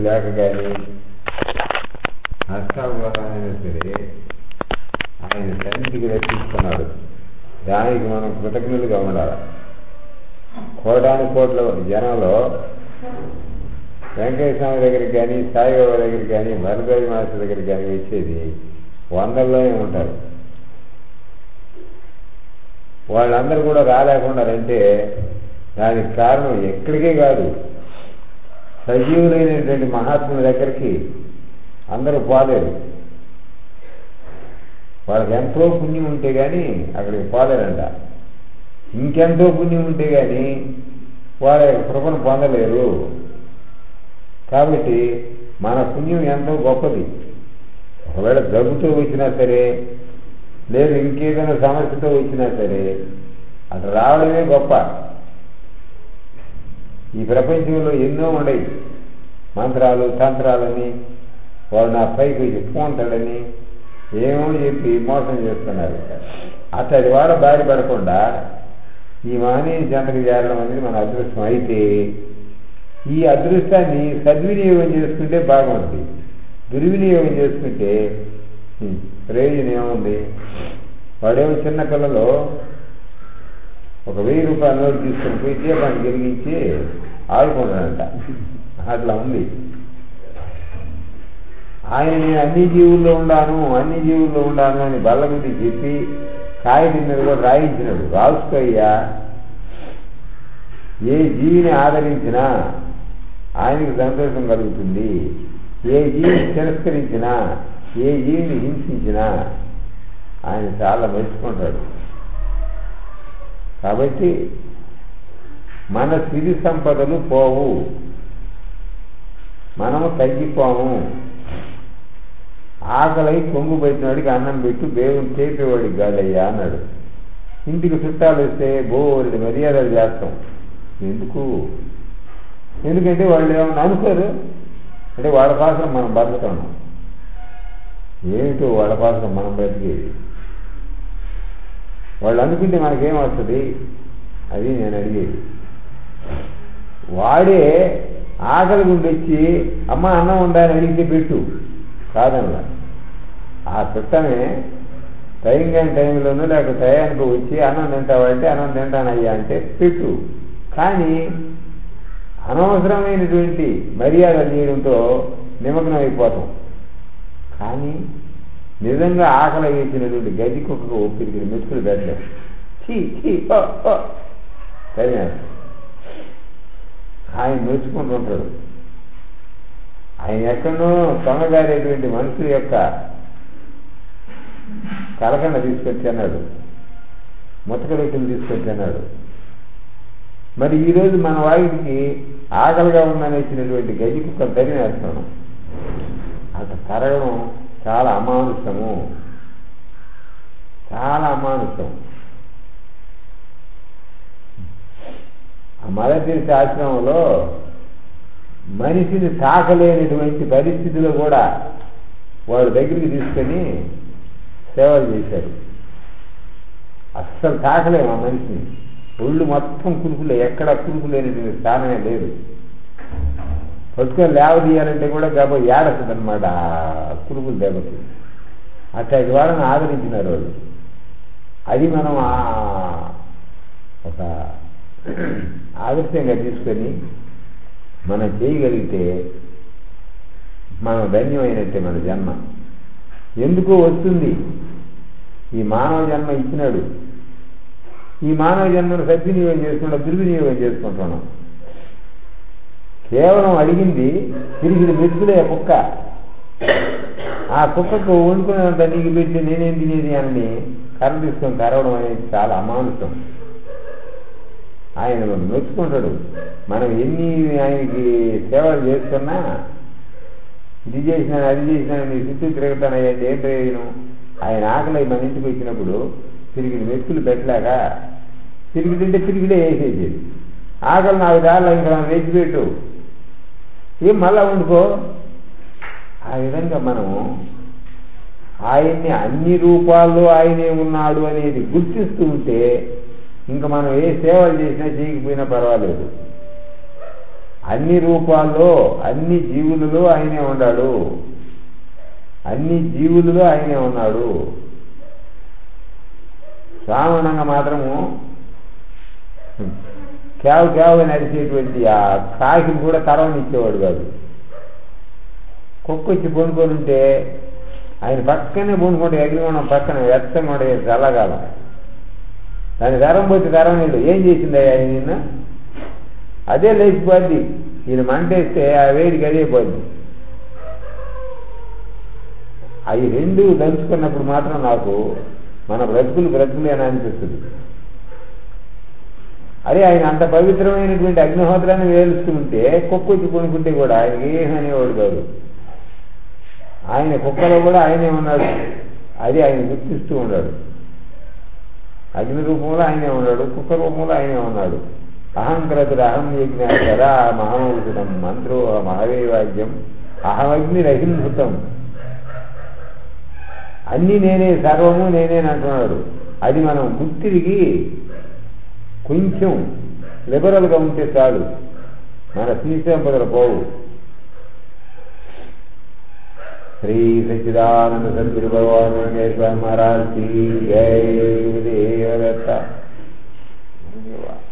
లేక కానీ నష్టాలైనా సరే ఆయన సన్నిధికి రక్షిస్తున్నాడు దానికి మనం కృతజ్ఞతగా ఉండాలి కోటాను కోట్ల జనంలో వెంకటేశ్వర స్వామి దగ్గరికి కానీ సాయిబాబా దగ్గరికి కానీ భరద్వాజ మాస్టర్ దగ్గరికి కానీ వచ్చేది వందల్లోనే ఉంటారు వాళ్ళందరూ కూడా రాలేకున్నారంటే దానికి కారణం ఎక్కడికే కాదు సజీవులైనటువంటి మహాత్ముల దగ్గరికి అందరూ పోలేరు వాళ్ళకి ఎంతో పుణ్యం ఉంటే గాని అక్కడికి పోలేరంట ఇంకెంతో పుణ్యం ఉంటే గాని వాళ్ళ యొక్క కృపను పొందలేరు కాబట్టి మన పుణ్యం ఎంతో గొప్పది ఒకవేళ దగ్గుతో వచ్చినా సరే లేదు ఇంకేదైనా సమస్యతో వచ్చినా సరే అటు రావడమే గొప్ప ఈ ప్రపంచంలో ఎన్నో ఉన్నాయి మంత్రాలు తంత్రాలని వాడు నా పైకి చెప్పుకుంటాడని ఏమో చెప్పి మోసం చేస్తున్నారు అతడి వాడ బారి పడకుండా ఈ మహనీయ జంటకు చేరడం అనేది మన అదృష్టం అయితే ఈ అదృష్టాన్ని సద్వినియోగం చేసుకుంటే బాగుంటుంది దుర్వినియోగం చేసుకుంటే ప్రయోజనం ఏముంది వాడేమో చిన్న పిల్లలు ఒక వెయ్యి రూపాయల నోటు తీసుకుని పోయి దీపాన్ని వెలిగించి ఆడుకుంటాడంట అట్లా ఉంది ఆయన నేను అన్ని జీవుల్లో ఉండాను అన్ని జీవుల్లో ఉండాను అని బల్లగుద్ది చెప్పి కాగితం మీద కూడా రాయించినాడు రాసుకోయ్యా ఏ జీవిని ఆదరించినా ఆయనకి సంతోషం కలుగుతుంది ఏ జీవిని తిరస్కరించినా ఏ జీవిని హింసించినా ఆయన చాలా మెచ్చుకుంటాడు కాబట్టి మన సిరి సంపదలు పోవు మనము తగ్గిపోము ఆకలై కొంగు పెట్టినవాడికి అన్నం పెట్టు దేవుని చేపేవాడికి కాదయ్యా అన్నాడు ఇంటికి చుట్టాలు వస్తే బోరెడు మర్యాదలు చేస్తాం ఎందుకు ఎందుకంటే వాళ్ళు ఏమన్నా అనుకోరు అంటే వాళ్ళ కోసం మనం బతుకుతాం ఏమిటో వాళ్ళ కోసం మనం బ్రతికేది వాళ్ళు అనుకుంటే మనకేం వస్తుంది అది నేను అడిగేది వాడే ఆకలి గుండొచ్చి అమ్మ అన్నం ఉందా అని అడిగితే పెట్టు కాదనలా ఆ చుట్టమే టైం కాని టైంలోనూ లేక టయానికి వచ్చి అన్నం తింటావంటే అన్నం తింటానయ్యా అంటే పెట్టు కానీ అనవసరమైనటువంటి మర్యాదలు చేయడంతో నిమగ్నం అయిపోతాం కానీ నిజంగా ఆకలి వేసినటువంటి గడ్డి కుక్కకు ఒప్పిరికి మెతుకులు పెట్టలేదు చీ చీ ఓ ఓ సరే ఆయన మెచ్చుకుంటుంటాడు ఆయన ఎక్కడో తొంగగారేటువంటి మనుషుల యొక్క కలకండ తీసుకొచ్చి అన్నాడు ముతక రొట్టెలు తీసుకొచ్చి అన్నాడు మరి ఈరోజు మన వాయికి ఆకలిగా ఉందని వచ్చినటువంటి గడ్డి కుక్కలు తరిమేస్తాను అట్లా తరగడం చాలా అమానుషము చాలా అమానుషం ఆ మదతీర్థ ఆశ్రమంలో మనిషిని తాకలేనటువంటి పరిస్థితిలో కూడా వాడు దగ్గరికి తీసుకొని సేవలు చేశారు అస్సలు తాకలేము ఆ మనిషిని ఒళ్ళు మొత్తం కురుకులే ఎక్కడ కురుకు లేనటువంటి స్థానమే లేదు పట్టుకొని లేవదీయాలంటే కూడా గబ ఏడస్తుంది అనమాట కురుకులు దెబ్బకి అట్లాంటి వాళ్ళని ఆదరించినారు వాళ్ళు అది మనం ఒక ఆదర్శంగా తీసుకొని మనం చేయగలిగితే మనం ధన్యమైనట్టే మన జన్మ ఎందుకో వస్తుంది ఈ మానవ జన్మ ఇచ్చినాడు ఈ మానవ జన్మను సద్వినియోగం చేసుకుంటా దుర్వినియోగం చేసుకుంటున్నాం కేవలం అడిగింది తిరిగి మెతుకులే కుక్క ఆ కుక్కకు వండుకునేంత నీకు పెట్టి నేనేం తినేది అని కర్ర తీసుకొని కరవడం అనేది చాలా అమానుషం ఆయన మెచ్చుకుంటాడు మనం ఎన్ని ఆయనకి సేవలు చేస్తున్నా ఇది చేసినా అది చేసినా నీ చుట్టూ తిరుగుతానయ్యండి ఏం ప్రయోజనం ఆయన ఆకలి మన ఇంటికి వచ్చినప్పుడు తిరిగి మెతుకులు పెట్టలేక తిరిగి తింటే తిరిగిలే వేసేసేది ఆకలి నాకు దారిలో ఇంకా వేసి పెట్టు ఏం మళ్ళా వండుకో ఆ విధంగా మనము ఆయన్ని అన్ని రూపాల్లో ఆయనే ఉన్నాడు అనేది గుర్తిస్తూ ఉంటే ఇంకా మనం ఏ సేవలు చేసినా చేయకపోయినా పర్వాలేదు అన్ని రూపాల్లో అన్ని జీవులలో ఆయనే ఉన్నాడు అన్ని జీవులలో ఆయనే ఉన్నాడు శ్రావణంగా మాత్రము కేవ కేవ నడిచేటువంటి ఆ కాకిని కూడా కరవనిచ్చేవాడు కాదు కుక్క వచ్చి పొనుకొని ఉంటే ఆయన పక్కనే పొనుకుంటే అగ్నిగుణం పక్కన వెచ్చగా ఉండే చల్లగాలం దాని కరం పోతే కరవనీడు ఏం చేసింది ఆయన నిన్న అదే లేచిపోద్ది ఈయన మంటేస్తే ఆ వేడికి అదే పోద్ది అవి రెండు దంచుకున్నప్పుడు మాత్రం నాకు మన బ్రతుకులు బ్రతుకులు అని అనిపిస్తుంది అరే ఆయన అంత పవిత్రమైనటువంటి అగ్నిహోత్రాన్ని వేలుస్తుంటే కుక్క వచ్చి కొనుక్కుంటే కూడా ఆయన ఏమనేవాడు కాదు ఆయన కుక్కలో కూడా ఆయనే ఉన్నాడు అది ఆయన గుర్తిస్తూ ఉన్నాడు అగ్ని రూపంలో ఆయనే ఉన్నాడు కుక్క రూపంలో ఆయనే ఉన్నాడు అహంకరతుడు అహం యజ్ఞ కదా మహామౌషధం మంత్రో మహావేవాద్యం అహమగ్నిరహింభుతం అన్నీ నేనే సర్వము నేనేనంటున్నాడు అది మనం గుర్తిరిగి కొంచెం లిబరల్గా ఉంటే చాలు మన శ్రీశంపదలు పోవు శ్రీ సచ్చిదానంద సద్గురు భగవాన్ వెంకటేశ్వర మహారాజ్ కి జై గురుదేవ దత్త